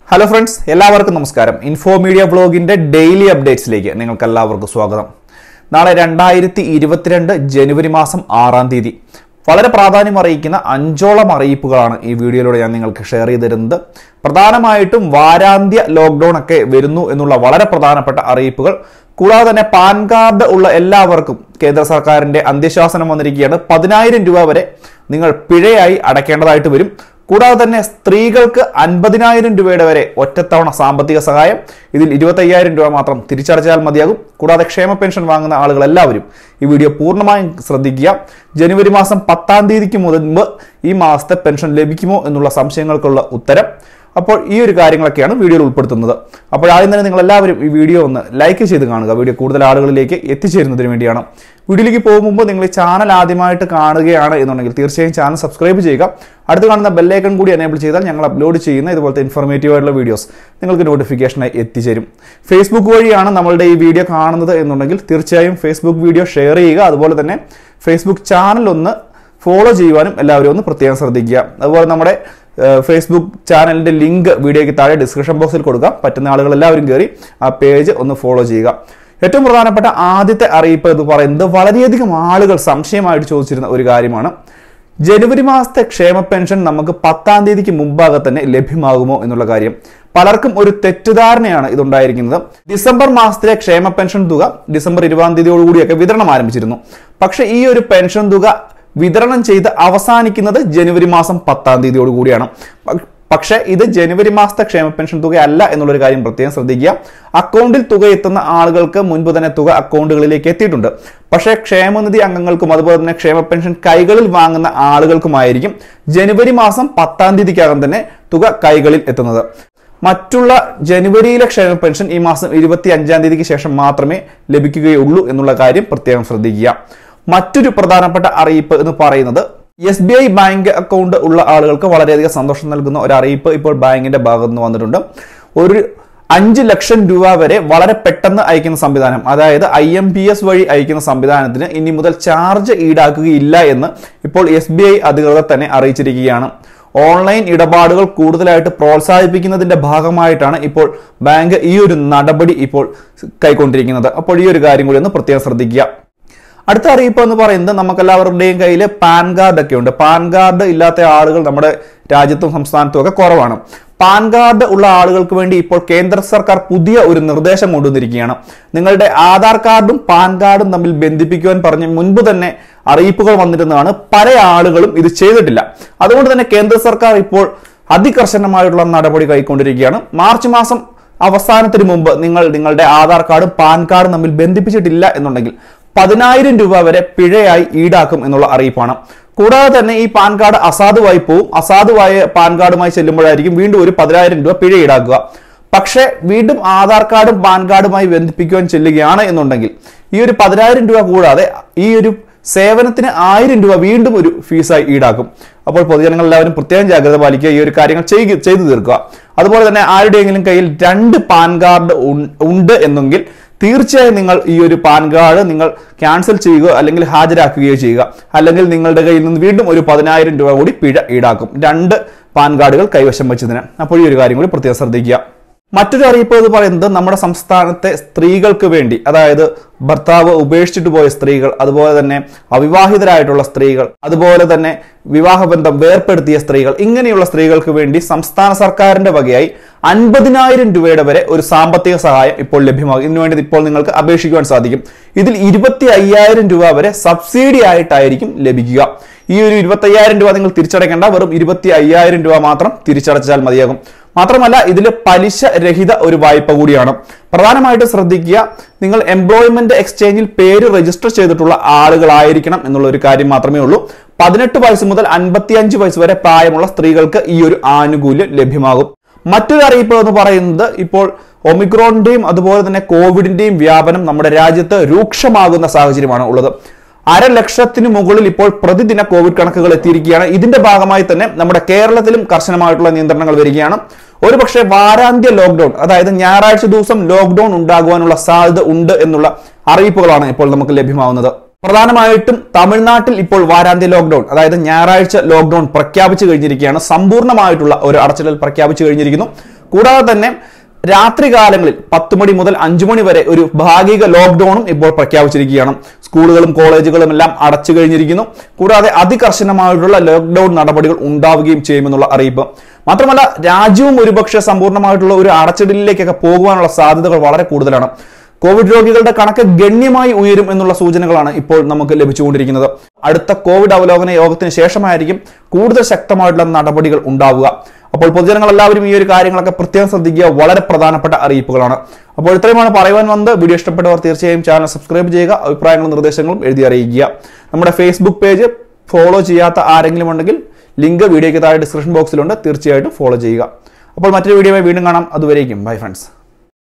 hello friends എല്ലാവർക്കും നമസ്കാരം info media ബ്ലോഗിന്റെ ഡെയിലി അപ്ഡേറ്റ്സിലേക്ക് നിങ്ങൾക്ക് എല്ലാവർക്കും സ്വാഗതം നാളെ രണ്ടായിരത്തി ഇരുപത്തിരണ്ട് ജനുവരി മാസം ആറാം തീയതി വളരെ പ്രാധാന്യം അറിയിക്കുന്ന അഞ്ചോളം അറിയിപ്പുകളാണ് ഈ വീഡിയോയിലൂടെ ഞാൻ നിങ്ങൾക്ക് ഷെയർ ചെയ്ത് തരുന്നത് പ്രധാനമായിട്ടും വാരാന്ത്യ ലോക്ക്ഡൌൺ ഒക്കെ വരുന്നു എന്നുള്ള വളരെ പ്രധാനപ്പെട്ട അറിയിപ്പുകൾ കൂടാതെ തന്നെ പാൻ കാർഡ് ഉള്ള എല്ലാവർക്കും കേന്ദ്ര സർക്കാരിന്റെ അന്ത്യശാസനം വന്നിരിക്കുകയാണ് പതിനായിരം രൂപ വരെ നിങ്ങൾ പിഴയായി അടയ്ക്കേണ്ടതായിട്ട് വരും കൂടാതെ തന്നെ സ്ത്രീകൾക്ക് അൻപതിനായിരം രൂപയുടെ വരെ ഒറ്റത്തവണ സാമ്പത്തിക സഹായം ഇതിൽ ഇരുപത്തയ്യായിരം രൂപ മാത്രം തിരിച്ചടച്ചാൽ മതിയാകും കൂടാതെ ക്ഷേമ പെൻഷൻ വാങ്ങുന്ന ആളുകൾ എല്ലാവരും ഈ വീഡിയോ പൂർണ്ണമായും ശ്രദ്ധിക്കുക ജനുവരി മാസം പത്താം തീയതിക്ക് മുൻപ് ഈ മാസത്തെ പെൻഷൻ ലഭിക്കുമോ എന്നുള്ള സംശയങ്ങൾക്കുള്ള ഉത്തരം അപ്പോൾ ഈ ഒരു കാര്യങ്ങളൊക്കെയാണ് വീഡിയോയിൽ ഉൾപ്പെടുത്തുന്നത് അപ്പോൾ ആദ്യം തന്നെ നിങ്ങൾ എല്ലാവരും ഈ വീഡിയോ ഒന്ന് ലൈക്ക് ചെയ്ത് കാണുക വീഡിയോ കൂടുതൽ ആളുകളിലേക്ക് എത്തിച്ചേരുന്നതിന് വേണ്ടിയാണ് വീഡിയോയിലേക്ക് പോകും മുമ്പ് നിങ്ങൾ ഈ ചാനൽ ആദ്യമായിട്ട് കാണുകയാണ് എന്നുണ്ടെങ്കിൽ തീർച്ചയായും ചാനൽ സബ്സ്ക്രൈബ് ചെയ്യുക അടുത്ത് കാണുന്ന ബെല്ലൈക്കൺ കൂടി എനേബിൾ ചെയ്താൽ ഞങ്ങൾ അപ്ലോഡ് ചെയ്യുന്ന ഇതുപോലത്തെ ഇൻഫോർമേറ്റീവ് ആയിട്ടുള്ള വീഡിയോസ് നിങ്ങൾക്ക് നോട്ടിഫിക്കേഷനായി എത്തിച്ചേരും ഫേസ്ബുക്ക് വഴിയാണ് നമ്മളുടെ ഈ വീഡിയോ കാണുന്നത് എന്നുണ്ടെങ്കിൽ തീർച്ചയായും ഫേസ്ബുക്ക് വീഡിയോ ഷെയർ ചെയ്യുക അതുപോലെ തന്നെ ഫേസ്ബുക്ക് ചാനൽ ഒന്ന് ഫോളോ ചെയ്യുവാനും എല്ലാവരും ഒന്ന് പ്രത്യേകം ശ്രദ്ധിക്കുക അതുപോലെ നമ്മുടെ ഏഹ്, ഫേസ്ബുക്ക് ചാനലിന്റെ ലിങ്ക് വീഡിയോയ്ക്ക് താഴെ ഡിസ്ക്രിപ്ഷൻ ബോക്സിൽ കൊടുക്കാം പറ്റുന്ന ആളുകൾ എല്ലാവരും കയറി ആ പേജ് ഒന്ന് ഫോളോ ചെയ്യുക ഏറ്റവും പ്രധാനപ്പെട്ട ആദ്യത്തെ അറിയിപ്പ് എന്ന് പറയുന്നത് വളരെയധികം ആളുകൾ സംശയമായിട്ട് ചോദിച്ചിരുന്ന ഒരു കാര്യമാണ് ജനുവരി മാസത്തെ ക്ഷേമ പെൻഷൻ നമുക്ക് പത്താം തീയതിക്ക് മുമ്പാകെ തന്നെ ലഭ്യമാകുമോ എന്നുള്ള കാര്യം പലർക്കും ഒരു തെറ്റിദ്ധാരണയാണ് ഇതുണ്ടായിരിക്കുന്നത് ഡിസംബർ മാസത്തിലെ ക്ഷേമ പെൻഷൻ തുക ഡിസംബർ ഇരുപതാം തീയതിയോടുകൂടിയൊക്കെ വിതരണം ആരംഭിച്ചിരുന്നു പക്ഷേ ഈ ഒരു പെൻഷൻ തുക വിതരണം ചെയ്ത് അവസാനിക്കുന്നത് ജനുവരി മാസം പത്താം തീയതിയോട് കൂടിയാണ് പ- പക്ഷേ ഇത് ജനുവരി മാസത്തെ ക്ഷേമ പെൻഷൻ തുക അല്ല എന്നുള്ളൊരു കാര്യം പ്രത്യേകം ശ്രദ്ധിക്കുക അക്കൗണ്ടിൽ തുക എത്തുന്ന ആളുകൾക്ക് മുൻപ് തന്നെ തുക അക്കൗണ്ടുകളിലേക്ക് എത്തിയിട്ടുണ്ട് പക്ഷേ ക്ഷേമനിധി അംഗങ്ങൾക്കും അതുപോലെ തന്നെ ക്ഷേമ പെൻഷൻ കൈകളിൽ വാങ്ങുന്ന ആളുകൾക്കുമായിരിക്കും ജനുവരി മാസം പത്താം തീയതിക്കകം തന്നെ തുക കൈകളിൽ എത്തുന്നത് മറ്റുള്ള ജനുവരിയിലെ ക്ഷേമ പെൻഷൻ ഈ മാസം ഇരുപത്തി അഞ്ചാം തീയതിക്ക് ശേഷം മാത്രമേ ലഭിക്കുകയുള്ളൂ എന്നുള്ള കാര്യം പ്രത്യേകം ശ്രദ്ധിക്കുക മറ്റൊരു പ്രധാനപ്പെട്ട അറിയിപ്പ് എന്ന് പറയുന്നത് S B I bank account ഉള്ള ആളുകൾക്ക് വളരെയധികം സന്തോഷം നൽകുന്ന ഒരു അറിയിപ്പ് ഇപ്പോൾ ബാങ്കിന്റെ ഭാഗത്ത് നിന്ന് വന്നിട്ടുണ്ട് ഒരു അഞ്ച് ലക്ഷം രൂപ വരെ വളരെ പെട്ടെന്ന് അയക്കുന്ന സംവിധാനം അതായത് ഐ എം പി എസ് വഴി അയക്കുന്ന സംവിധാനത്തിന് ഇനി മുതൽ ചാർജ് ഈടാക്കുകയില്ല എന്ന് ഇപ്പോൾ എസ് ബി ഐ അധികൃതർ തന്നെ അറിയിച്ചിരിക്കുകയാണ് ഓൺലൈൻ ഇടപാടുകൾ കൂടുതലായിട്ട് പ്രോത്സാഹിപ്പിക്കുന്നതിന്റെ ഭാഗമായിട്ടാണ് ഇപ്പോൾ ബാങ്ക് ഈ ഒരു നടപടി ഇപ്പോൾ കൈക്കൊണ്ടിരിക്കുന്നത് അപ്പോൾ ഈ ഒരു കാര്യം കൂടി ഒന്ന് പ്രത്യേകം ശ്രദ്ധിക്കുക അടുത്ത അറിയിപ്പ് എന്ന് പറയുന്നത് നമുക്കെല്ലാവരുടെയും കയ്യിൽ പാൻ കാർഡ് ഒക്കെ ഉണ്ട് പാൻ കാർഡ് ഇല്ലാത്ത ആളുകൾ നമ്മുടെ രാജ്യത്തും സംസ്ഥാനത്തും ഒക്കെ കുറവാണ് പാൻ കാർഡ് ഉള്ള ആളുകൾക്ക് വേണ്ടി ഇപ്പോൾ കേന്ദ്ര സർക്കാർ പുതിയ ഒരു നിർദ്ദേശം കൊണ്ടുവന്നിരിക്കുകയാണ് നിങ്ങളുടെ ആധാർ കാർഡും പാൻ കാർഡും തമ്മിൽ ബന്ധിപ്പിക്കുവാൻ പറഞ്ഞ് മുൻപ് തന്നെ അറിയിപ്പുകൾ വന്നിരുന്നതാണ് പല ആളുകളും ഇത് ചെയ്തിട്ടില്ല അതുകൊണ്ട് തന്നെ കേന്ദ്ര സർക്കാർ ഇപ്പോൾ അതികർശനമായിട്ടുള്ള നടപടി കൈക്കൊണ്ടിരിക്കുകയാണ് മാർച്ച് മാസം അവസാനത്തിന് മുമ്പ് നിങ്ങൾ നിങ്ങളുടെ ആധാർ കാർഡും പാൻ കാർഡും തമ്മിൽ ബന്ധിപ്പിച്ചിട്ടില്ല എന്നുണ്ടെങ്കിൽ പതിനായിരം രൂപ വരെ പിഴയായി ഈടാക്കും എന്നുള്ള അറിയിപ്പാണ് കൂടാതെ തന്നെ ഈ പാൻ കാർഡ് അസാധുവായി പോവും അസാധുവായ പാൻ കാർഡുമായി ചെല്ലുമ്പോഴായിരിക്കും വീണ്ടും ഒരു പതിനായിരം രൂപ പിഴ ഈടാക്കുക പക്ഷേ വീണ്ടും ആധാർ കാർഡും പാൻ കാർഡുമായി ബന്ധിപ്പിക്കുവാൻ ചെല്ലുകയാണ് എന്നുണ്ടെങ്കിൽ ഈ ഒരു പതിനായിരം രൂപ കൂടാതെ ഈ ഒരു സേവനത്തിന് ആയിരം രൂപ വീണ്ടും ഒരു ഫീസായി ഈടാക്കും അപ്പോൾ പൊതുജനങ്ങൾ എല്ലാവരും പ്രത്യേകം ജാഗ്രത പാലിക്കുക ഈ ഒരു കാര്യങ്ങൾ ചെയ്ത് ചെയ്തു തീർക്കുക അതുപോലെ തന്നെ ആരുടെയെങ്കിലും കയ്യിൽ രണ്ട് പാൻ കാർഡ് ഉൺ- ഉണ്ട് എന്നെങ്കിൽ തീർച്ചയായും നിങ്ങൾ ഈ ഒരു പാൻ കാർഡ് നിങ്ങൾ ക്യാൻസൽ ചെയ്യുകയോ അല്ലെങ്കിൽ ഹാജരാക്കുകയോ ചെയ്യുക അല്ലെങ്കിൽ നിങ്ങളുടെ കയ്യിൽ നിന്ന് വീണ്ടും ഒരു പതിനായിരം രൂപ കൂടി പിഴ ഈടാക്കും രണ്ട് പാൻ കാർഡുകൾ കൈവശം വെച്ചതിന് അപ്പോൾ ഈ ഒരു കാര്യം കൂടി പ്രത്യേകം ശ്രദ്ധിക്കുക മറ്റൊരു അറിയിപ്പ് എന്ന് പറയുന്നത് നമ്മുടെ സംസ്ഥാനത്തെ സ്ത്രീകൾക്ക് വേണ്ടി അതായത് ഭർത്താവ് ഉപേക്ഷിച്ചിട്ട് പോയ സ്ത്രീകൾ അതുപോലെ തന്നെ അവിവാഹിതരായിട്ടുള്ള സ്ത്രീകൾ അതുപോലെ തന്നെ വിവാഹബന്ധം വേർപ്പെടുത്തിയ സ്ത്രീകൾ ഇങ്ങനെയുള്ള സ്ത്രീകൾക്ക് വേണ്ടി സംസ്ഥാന സർക്കാരിന്റെ വകയായി അൻപതിനായിരം രൂപയുടെ വരെ ഒരു സാമ്പത്തിക സഹായം ഇപ്പോൾ ലഭ്യമാകും ഇതിനു വേണ്ടി ഇപ്പോൾ നിങ്ങൾക്ക് അപേക്ഷിക്കുവാൻ സാധിക്കും ഇതിൽ ഇരുപത്തി അയ്യായിരം രൂപ വരെ സബ്സിഡി ആയിട്ടായിരിക്കും ലഭിക്കുക ഈ ഒരു ഇരുപത്തയ്യായിരം രൂപ നിങ്ങൾ തിരിച്ചടയ്ക്കേണ്ട വെറും ഇരുപത്തി അയ്യായിരം രൂപ മാത്രം തിരിച്ചടച്ചാൽ മതിയാകും മാത്രമല്ല ഇതിൽ പലിശ രഹിത ഒരു വായ്പ കൂടിയാണ് പ്രധാനമായിട്ടും ശ്രദ്ധിക്കുക നിങ്ങൾ എംപ്ലോയ്മെന്റ് എക്സ്ചേഞ്ചിൽ പേര് രജിസ്റ്റർ ചെയ്തിട്ടുള്ള ആളുകളായിരിക്കണം എന്നുള്ള ഒരു കാര്യം മാത്രമേ ഉള്ളൂ പതിനെട്ട് വയസ്സ് മുതൽ അൻപത്തിയഞ്ച് വയസ്സ് വരെ പ്രായമുള്ള സ്ത്രീകൾക്ക് ഈ ഒരു ആനുകൂല്യം ലഭ്യമാകും മറ്റൊരു അറിയിപ്പ് എന്ന് പറയുന്നത് ഇപ്പോൾ ഒമിക്രോണിന്റെയും അതുപോലെ തന്നെ കോവിഡിന്റെയും വ്യാപനം നമ്മുടെ രാജ്യത്ത് രൂക്ഷമാകുന്ന സാഹചര്യമാണ് ഉള്ളത് അരലക്ഷത്തിന് മുകളിൽ ഇപ്പോൾ പ്രതിദിന കോവിഡ് കണക്കുകൾ എത്തിയിരിക്കുകയാണ് ഇതിന്റെ ഭാഗമായി തന്നെ നമ്മുടെ കേരളത്തിലും കർശനമായിട്ടുള്ള നിയന്ത്രണങ്ങൾ വരികയാണ് ഒരുപക്ഷെ വാരാന്ത്യ ലോക്ക്ഡൌൺ അതായത് ഞായറാഴ്ച ദിവസം ലോക്ക്ഡൌൺ ഉണ്ടാകുവാനുള്ള സാധ്യത ഉണ്ട് എന്നുള്ള അറിയിപ്പുകളാണ് ഇപ്പോൾ നമുക്ക് ലഭ്യമാവുന്നത് പ്രധാനമായിട്ടും തമിഴ്നാട്ടിൽ ഇപ്പോൾ വാരാന്ത്യ ലോക്ക്ഡൌൺ അതായത് ഞായറാഴ്ച ലോക്ക്ഡൌൺ പ്രഖ്യാപിച്ചു കഴിഞ്ഞിരിക്കുകയാണ് സമ്പൂർണ്ണമായിട്ടുള്ള ഒരു അടച്ചിടൽ പ്രഖ്യാപിച്ചു കഴിഞ്ഞിരിക്കുന്നു കൂടാതെ തന്നെ രാത്രികാലങ്ങളിൽ പത്ത് മണി മുതൽ അഞ്ചു മണി വരെ ഒരു ഭാഗിക ലോക്ക്ഡൌണും ഇപ്പോൾ പ്രഖ്യാപിച്ചിരിക്കുകയാണ് സ്കൂളുകളും കോളേജുകളും എല്ലാം അടച്ചു കഴിഞ്ഞിരിക്കുന്നു കൂടാതെ അതികർശനമായിട്ടുള്ള ലോക്ക്ഡൌൺ നടപടികൾ ഉണ്ടാവുകയും ചെയ്യുമെന്നുള്ള അറിയിപ്പ് മാത്രമല്ല രാജ്യവും ഒരുപക്ഷെ സമ്പൂർണ്ണമായിട്ടുള്ള ഒരു അടച്ചിടലിലേക്കൊക്കെ പോകുവാനുള്ള സാധ്യതകൾ വളരെ കൂടുതലാണ് കോവിഡ് രോഗികളുടെ കണക്ക് ഗണ്യമായി ഉയരും എന്നുള്ള സൂചനകളാണ് ഇപ്പോൾ നമുക്ക് ലഭിച്ചുകൊണ്ടിരിക്കുന്നത് അടുത്ത കോവിഡ് അവലോകന യോഗത്തിന് ശേഷമായിരിക്കും കൂടുതൽ ശക്തമായിട്ടുള്ള നടപടികൾ ഉണ്ടാവുക അപ്പോൾ പൊതുജനങ്ങൾ എല്ലാവരും ഈ ഒരു കാര്യങ്ങളൊക്കെ പ്രത്യേകം ശ്രദ്ധിക്കുക വളരെ പ്രധാനപ്പെട്ട അറിയിപ്പുകളാണ് അപ്പോൾ ഇത്രയുമാണ് പറയുവാൻ വന്നത് വീഡിയോ ഇഷ്ടപ്പെട്ടവർ തീർച്ചയായും ചാനൽ സബ്സ്ക്രൈബ് ചെയ്യുക അഭിപ്രായങ്ങളും നിർദ്ദേശങ്ങളും എഴുതി അറിയിക്കുക നമ്മുടെ ഫേസ്ബുക്ക് പേജ് ഫോളോ ചെയ്യാത്ത ആരെങ്കിലും ഉണ്ടെങ്കിൽ ലിങ്ക് വീഡിയോയ്ക്ക് താഴെ ഡിസ്ക്രിപ്ഷൻ ബോക്സിലുണ്ട് തീർച്ചയായിട്ടും ഫോളോ ചെയ്യുക അപ്പോൾ മറ്റൊരു വീഡിയോയുമായി വീണ്ടും കാണാം അതുവരേക്കും ബൈ ഫ്രണ്ട്സ്